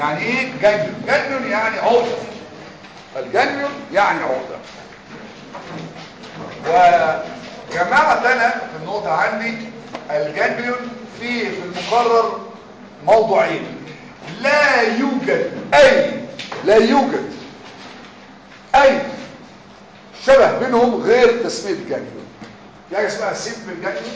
يعني ايه جانجليون جانجليون يعني عقده الجانجليون يعني عقده وجماعة انا في النقطة عندي الجانجليون فيه في المقرر موضوعين لا يوجد اي لا يوجد اي شبه بينهم غير تسمية جانجليون في حاجة اسمها سيمبل جانجليون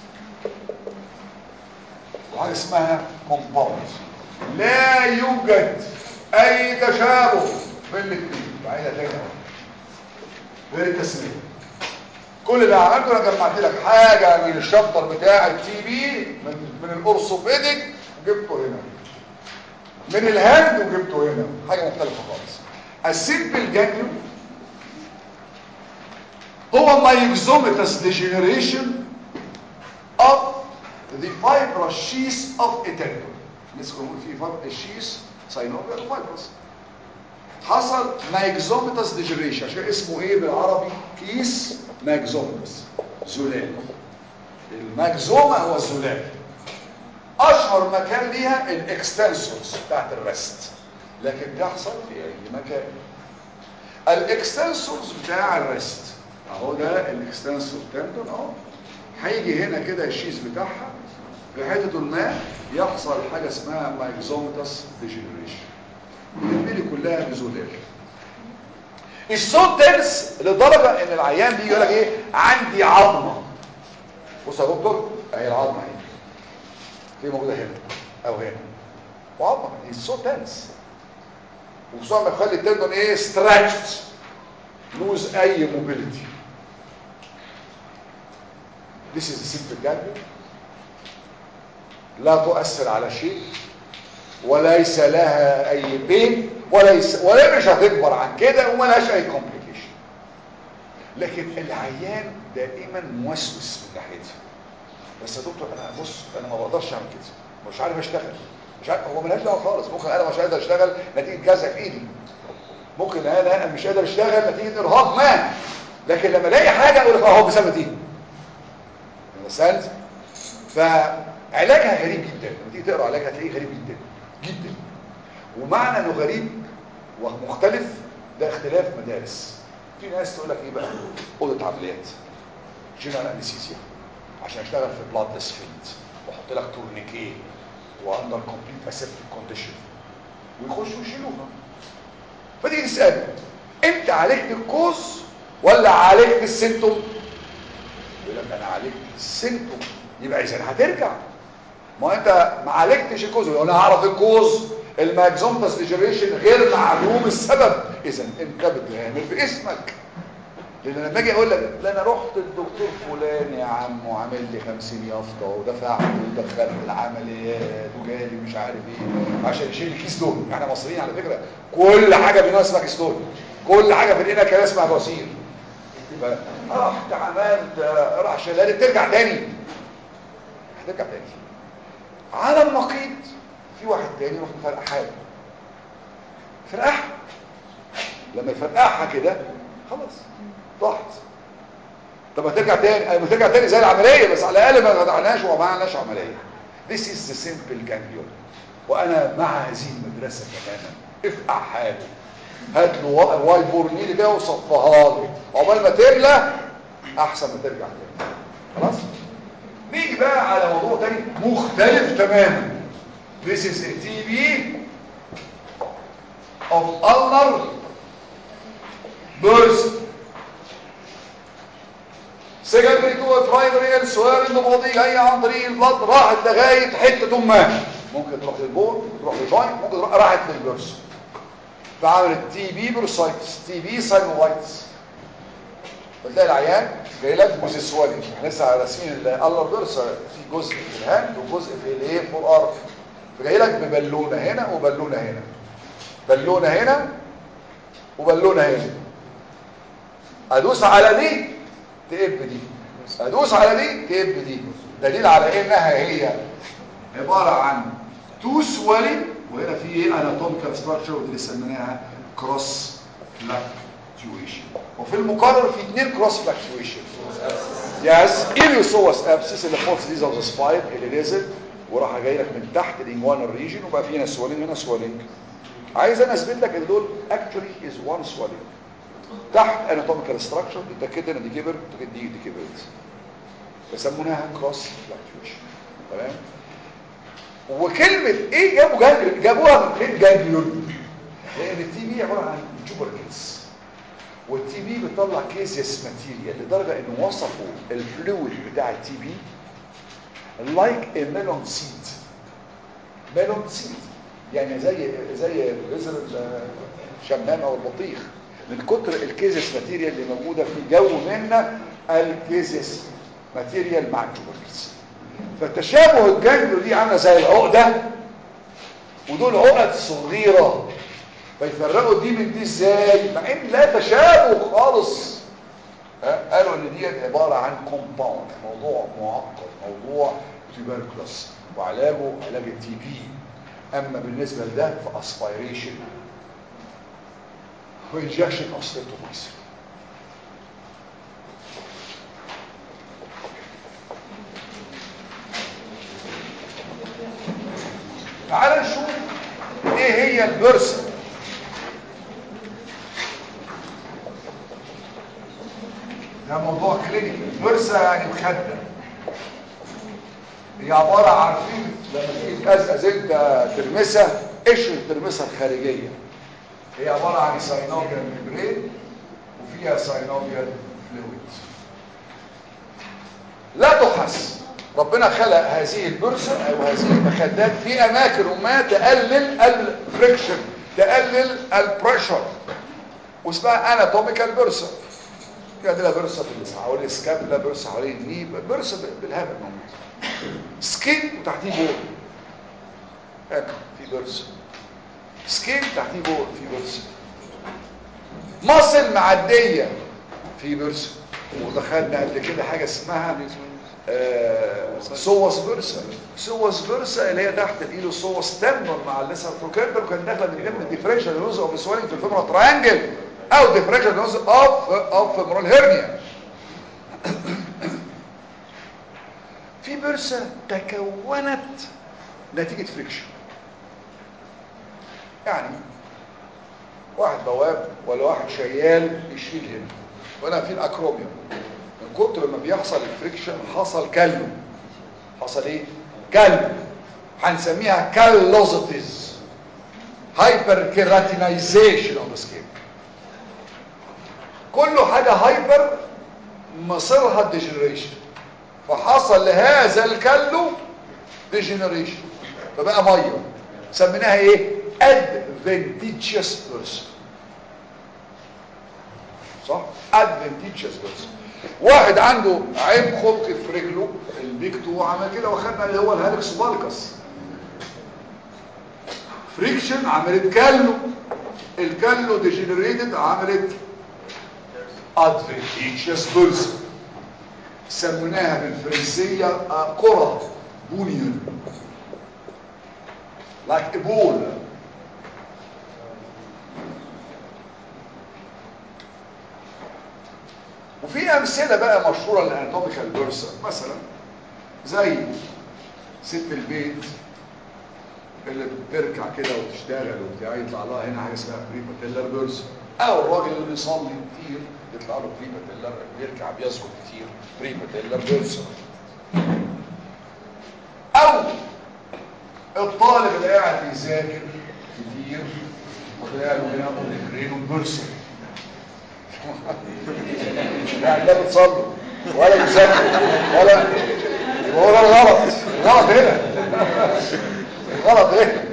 وحاجة اسمها كومباوند لا يوجد اي تشابه بين الاثنين بعيدة تاني غير التسمية كل اللي عملته انا جمعت لك حاجة من الشابتر بتاع التي بي من, من الاورثوبيديك وجبته هنا من الهاند وجبته هنا حاجة مختلفة خالص السيمبل جانجليون هو مايكزوميتاس ديجنريشن of the fibrous sheath of a tendon لسه كنا بنقول في فرق الشيس ساينوفيال وفايبرس حصل مايكزوميتاس ديجنريشن عشان اسمه ايه بالعربي كيس مايكزوميتاس زلال الماكزوما هو الزلال اشهر مكان ليها الاكستنسورز بتاعت الرست لكن تحصل في اي مكان الاكستنسورز بتاع الرست اهو ده الاكستنسور تندون اهو هيجي هنا كده الشيز بتاعها في حته ما يحصل حاجه اسمها مايكزوميتاس ديجنريشن بتبتدي كلها بزلال الصوت تنس لدرجه ان العيان بيجي يقول لك ايه عندي عظمه بص يا دكتور اهي العظمه اهي في موجوده هنا او هنا وعظمه الصوت تنس وخصوصا ما يخلي التندون ايه ستريتشد لوز اي موبيليتي This is a simple ganglion لا تؤثر على شيء وليس لها اي بين وليس ولا مش هتكبر عن كده وملهاش اي كومبليكيشن لكن العيان دائما موسوس من ناحيتها بس يا دكتور انا بص انا ما بقدرش اعمل كده مش عارف اشتغل مش عارف هو ملهاش دعوه خالص ممكن انا مش قادر اشتغل نتيجه جزع في ايدي ممكن انا مش قادر اشتغل نتيجه ارهاق ما لكن لما الاقي حاجه اقول لك اهو بسبب دي وصلت فعلاجها غريب جدا لما تيجي تقرا علاجها هتلاقيه غريب جدا جدا ومعنى انه غريب ومختلف ده اختلاف مدارس في ناس تقول لك ايه بقى اوضه عمليات جنرال انستيزيا عشان اشتغل في بلادلس فيلد واحط لك تورنيكيه واندر كومبليت اسيبتيك كونديشن ويخشوا يشيلوها فتيجي تساله انت عالجت الكوز ولا عالجت السيمتوم يقول لك انا عالجت السيمتوم يبقى اذا هترجع ما انت ما عالجتش الكوز وانا هعرف الكوز الماكزومتاس ديجريشن غير معلوم السبب اذا انكبت غامر باسمك لان لما اجي اقول لك لا انا رحت الدكتور فلان يا عم وعامل لي 50 يافطه ودفعت ودخلت العمليات وجالي مش عارف ايه عشان يشيل لي كيس دول احنا مصريين على فكره كل حاجه بينا اسمها كيس دول كل حاجه في ايدينا كده اسمها بواسير رحت عملت راح شلالي ترجع تاني هترجع تاني على النقيض في واحد تاني يروح مفرقع حاجه فرقعها لما يفرقعها كده خلاص ضاعت طب هترجع تاني ما ترجع تاني زي العمليه بس على الاقل ما قطعناش وما عملناش عمليه This is the simple ganglion وانا مع هذه المدرسه تماما افقع حاله هات له وايت بورنيل ده وصفها له عقبال ما تملى احسن ما ترجع تاني خلاص نيجي بقى على موضوع تاني مختلف تماما This is a TB of ulnar burst secondary to a primary and swelling body جاية عن طريق البلد راحت لغاية حتة ما ممكن تروح للبول ممكن تروح للجوينت ممكن تروح راحت للبرس فعملت تي بي بروسايتس تي بي ساينولايتس بتلاقي العيان جاي لك جزء سوالي احنا لسه راسمين الالر بيرس في جزء في الهاند وجزء في الايه فور ارم فجاي لك ببالونه هنا وبالونه هنا بالونه هنا وبالونه هنا ادوس على دي تقب دي ادوس على دي تقب دي دليل على انها هي عباره عن تو سوالي وهنا في ايه اناتوميكال ستراكشر ودي سميناها كروس فلاكتويشن وفي المقرر في اثنين كروس فلاكتويشن يس اليوسوس ابسيس اللي فوق ديز اوف ذا سباين اللي نزل وراح جاي لك من تحت الانجوانال ريجن وبقى في هنا سوالين هنا سوالين عايز انا اثبت لك ان دول اكشولي از وان سوالين تحت اناتوميكال ستراكشر ده كده انا دي كبر ده دي دي كبرت يسمونها كروس فلاكتويشن تمام وكلمه ايه جابوا جانجل جابوها من فين جانجليون لان التي بي عباره عن جوبركلز والتي بي بتطلع كيزيس ماتيريال لدرجه انه وصفوا الفلويد بتاع التي بي لايك ا ميلون سيد ميلون سيد يعني زي زي بذر الشمام او البطيخ من كتر الكيزيس ماتيريال اللي موجوده في جو منا الكيزيس ماتيريال مع الجوبركلز فتشابه الجانجلو دي عامله زي العقده ودول عقد صغيره فيفرقوا دي من دي ازاي مع ان لا تشابه خالص ها؟ قالوا ان دي عباره عن كومباوند موضوع معقد موضوع تيبركلوس وعلاجه علاج التي بي اما بالنسبه لده فاسبيريشن وانجكشن اوف ستريبتومايسين تعال نشوف ايه هي البرسه ده موضوع كلينيكي برسه يعني مخده هي عباره عارفين لما تيجي تقزقز انت ترمسها قشر الترمسه الخارجيه هي عباره عن ساينوفيال ميمبرين وفيها ساينوفيال فلويد لا تحس ربنا خلق هذه البرصة او هذه المخدات في اماكن وما تقلل الفريكشن تقلل البريشر واسمها اناتوميكال برصة يعني لها برصة في حوالين السكابلا برصة حوالين النيب برصة بالهبل موجود سكين وتحتيه بول هنا في برصة سكين تحتيه بول في برصة مصل معدية في برصة ودخلنا قبل كده حاجة اسمها آه سوس بيرسا سوس بيرسا اللي هي تحت الايد السوس تمنون مع الليسر بروكيربر وكان داخله من ضمن الديفرنشال نوز اوف سوالينج في الفيمورال تراينجل او ديفرنشال نوز اوف اوف فيمورال هيرنيا في بيرسا تكونت نتيجه فريكشن يعني واحد بواب ولا واحد شيال يشيل هنا وهنا في الاكروميوم من كتر ما بيحصل الفريكشن حصل كلو حصل ايه كلو هنسميها كالوزيتيز هايبر كيراتينايزيشن اوف سكين كله حاجه هايبر مصيرها الديجنريشن فحصل لهذا الكلو ديجنريشن فبقى ميه سميناها ايه ادفنتيجيوس بيرسون صح ادفنتيجيوس بيرسون واحد عنده عيب خلقي في رجله البيكتو عمل كده واخدنا اللي هو الهالكس بالكس فريكشن عملت كالو الكالو ديجنريتد عملت ادفنتيجيوس بيرسون سموناها بالفرنسية قرى بونيون like a ball وفي امثله بقى مشهوره للاناتوميكال بيرسون مثلا زي ست البيت اللي بتركع كده وتشتغل وبتاع يطلع لها هنا حاجه اسمها بري باتيلر بيرسون او الراجل اللي بيصلي كتير يطلع له بري باتيلر بيركع بيسجد كتير بري باتيلر بيرسون او الطالب اللي قاعد بيذاكر كتير وطلع له هنا اوريكرين بيرسون يعني لا بتصلوا ولا بتذاكروا ولا يبقى هو ده الغلط الغلط هنا الغلط هنا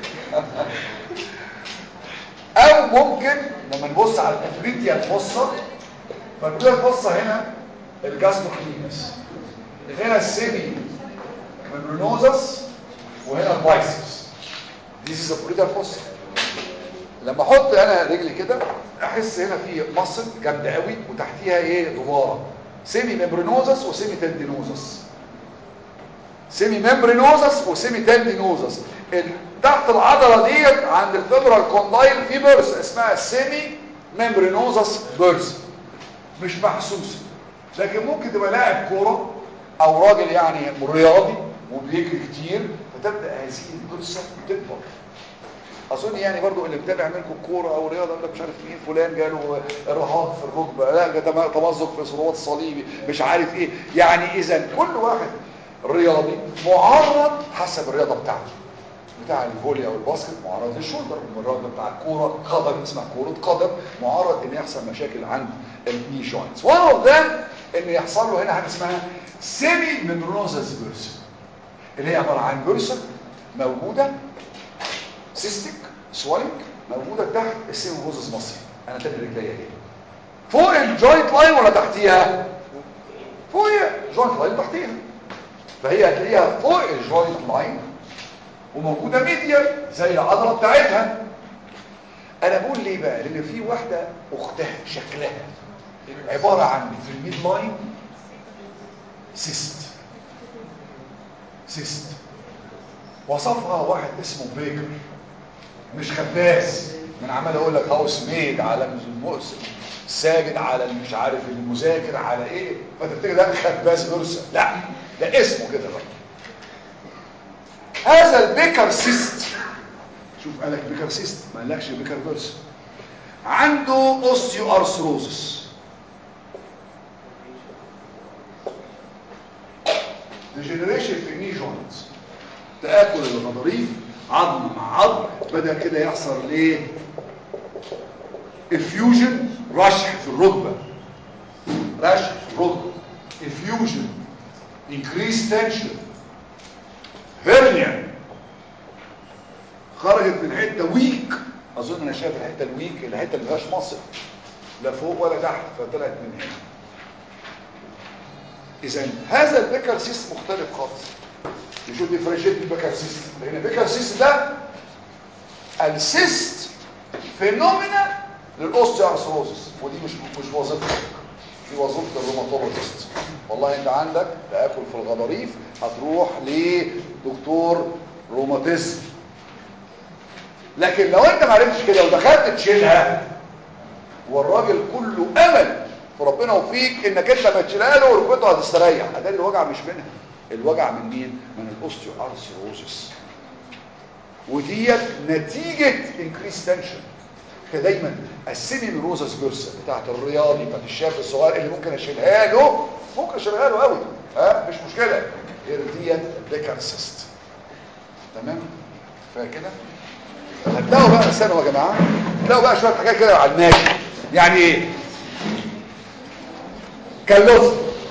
او ممكن لما نبص على الافريتيا الفصة فنقول الفصة هنا الجاستروكلينس هنا السيمي ميمبرينوزس وهنا البايسبس دي is a brutal fossa لما احط انا رجلي كده احس هنا في مصل جامده قوي وتحتيها ايه دباره سيمي ميمبرينوزس وسيمي تندينوزس سيمي ميمبرينوزس وسيمي تندينوزس تحت العضله ديت عند الفيبرال كوندايل في بيرس اسمها سيمي ميمبرينوزس بيرس مش محسوسه لكن ممكن تبقى لاعب كوره او راجل يعني رياضي وبيجري كتير فتبدا هذه الجثه تكبر اظن يعني برضو اللي متابع منكم الكوره او الرياضه يقول لك مش عارف مين فلان جاله ارهاق في الركبه لا ده تم- تمزق في صلوات الصليبي مش عارف ايه يعني اذا كل واحد رياضي معرض حسب الرياضه بتاعته بتاع الفولي او الباسكت معرض للشولدر والرياضه بتاع الكوره قدم اسمها كوره قدم معرض ان يحصل مشاكل عند الني جوينتس وان اوف ذم ان يحصل له هنا حاجه اسمها سيمي ميمبروزس بيرسون اللي هي عباره عن بيرسون موجوده سيستيك سوالينج موجوده تحت السيمبروزس مصري انا تاني رجليا اهي فوق الجوينت لاين ولا تحتيها فوق الجوينت لاين تحتيها فهي هتلاقيها فوق الجوينت لاين وموجودة ميديا زي العضلة بتاعتها انا بقول ليه بقى لان في واحدة اختها شكلها عبارة عن في الميد لاين سيست سيست وصفها واحد اسمه بيكر مش خباز من عمال اقول لك هاوس ميد على المؤس ساجد على مش عارف المذاكر على ايه فتفتكر ده خباز غرسه لا ده اسمه كده بقى هذا البيكر سيست شوف قالك بيكر سيست ما قالكش بيكر فيرس عنده اوستيو ارثروزس ديجنريشن في الني جوينتس تاكل الغضاريف عظم مع عظم بدا كده يحصل ايه افيوجن رشح في الركبه رشح في الركبه افيوجن increased tension هرنيا خرجت من حته ويك اظن انا شايف الحته الويك الحته اللي فيهاش مصر لا فوق ولا تحت فطلعت من هنا اذا هذا البيكر سيست مختلف خالص يشوف ديفرنشيت البيكر سيست لان البيكر سيست ده السيست فينومينا للاوستيوارثروزس ودي مش مش وظيفتك دي وظيفه الروماتولوجيست والله انت عندك تاكل في الغضاريف هتروح لدكتور روماتيزم لكن لو انت ما عرفتش كده ودخلت تشيلها والراجل كله امل في ربنا وفيك انك انت ما تشيلها له وركبته هتستريح ادي الوجع مش منها الوجع من مين من الاوستيو ارثروزس وديت نتيجه انكريس تنشن فدايما السيمي ميروزس بيرسون بتاعت الرياضي بتاعت الشاب الصغير اللي ممكن اشيلها له ممكن اشيلها له قوي ها مش مشكله غير ديت البيكر سيست تمام كفايه كده هتلاقوا بقى استنوا يا جماعه تلاقوا بقى شويه حاجات كده على الماشي يعني ايه كالوز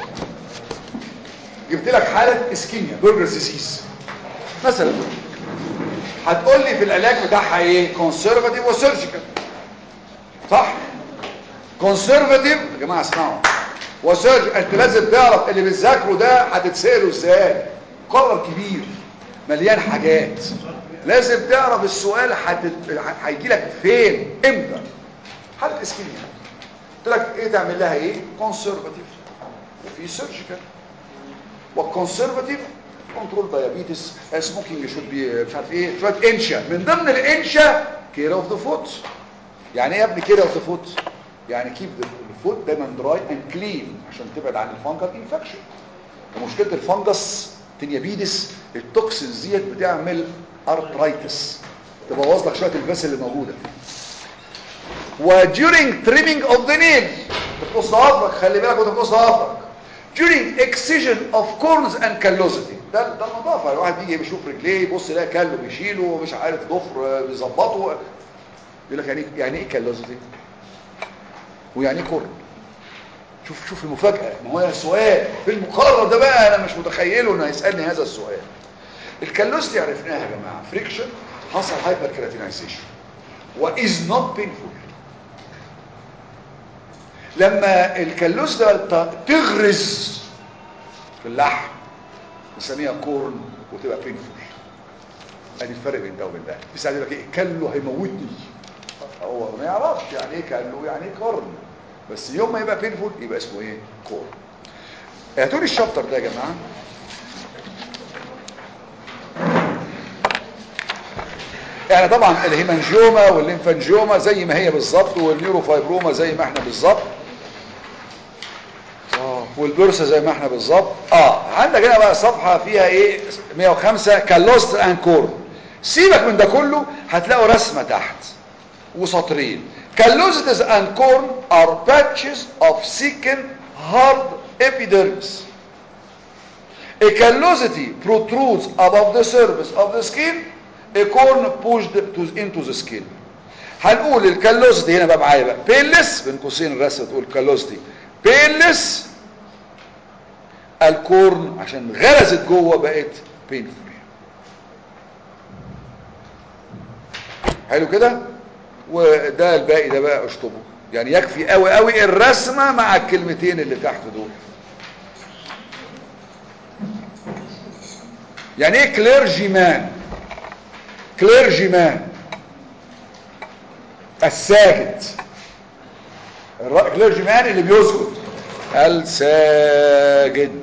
جبت لك حاله اسكيميا برجر ديزيز مثلا هتقول لي في العلاج بتاعها ايه كونسرفاتيف وسيرجيكال صح كونسرفاتيف يا جماعه اسمعوا وسيرجيكال انت لازم تعرف اللي بتذاكره ده هتتساله ازاي قرار كبير مليان حاجات لازم تعرف السؤال هيجي لك فين امتى حاله اسكيميا قلت لك ايه تعمل لها ايه كونسرفاتيف وفي سيرجيكال والكونسرفاتيف كنترول دايابيتس سموكينج شود بي مش عارف ايه شويه انشا من ضمن الانشا كير اوف ذا فوت يعني ايه يا ابني كير اوف ذا فوت يعني كيب الفوت دايما دراي اند كلين عشان تبعد عن الفانجل انفكشن ومشكله الفنجس تنيابيدس التوكسينز ديت بتعمل ارترايتس تبوظ لك شويه الفاسل اللي موجوده وduring trimming of the nails تقص ضفرك خلي بالك وانت بتقص ضفرك during excision of corns and callosity ده ده النظافه الواحد بيجي بيشوف رجليه يبص يلاقي كله بيشيله مش عارف ضفر بيظبطه يقول لك يعني إيه- يعني ايه كالوزيتي ويعني ايه كورن شوف شوف المفاجاه ما هو سؤال في المقرر ده بقى انا مش متخيله انه هيسالني هذا السؤال الكالوزيتي عرفناها يا جماعه فريكشن حصل هايبر كراتينايزيشن واز نوت بينفول لما الكالوز ده تغرز في اللحم نسميها كورن وتبقى بينفول ادي الفرق بين ده وبين ده في ساعات يقول لك ايه كله هيموتني هو ما يعرفش يعني ايه كله يعني ايه كورن بس يوم ما يبقى بينفول يبقى اسمه ايه كورن هاتوا لي الشابتر ده يا جماعه يعني طبعا الهيمانجيوما والليمفانجيوما زي ما هي بالظبط والنيوروفايبروما زي ما احنا بالظبط اه والبورصه زي ما احنا بالظبط اه عندك هنا بقى صفحه فيها ايه 105 كالوست اند كورن سيبك من ده كله هتلاقوا رسمه تحت وسطرين callosities and corn are patches of thickened hard epidermis a callosity protrudes above the surface of the skin a corn pushed to, into the skin هنقول الكالوزيتي هنا بقى معايا بقى بيلس بين قوسين الرسمه تقول كالوزيتي بيلس الكورن عشان غرزت جوه بقت بينفول حلو كده وده الباقي ده بقى اشطبه يعني يكفي قوي قوي الرسمه مع الكلمتين اللي تحت دول يعني ايه كليرجيمان كليرجيمان الساجد الكليرجيمان اللي بيسجد الساجد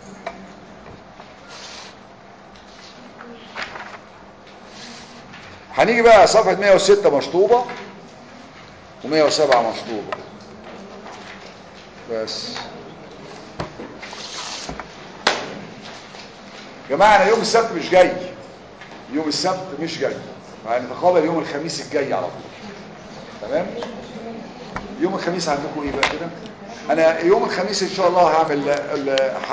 هنيجي بقى صفحة 106 مشطوبة و107 مشطوبة بس جماعة انا يوم السبت مش جاي يوم السبت مش جاي هنتقابل يوم الخميس الجاي على طول تمام يوم الخميس عندكم ايه بقى كده انا يوم الخميس ان شاء الله هعمل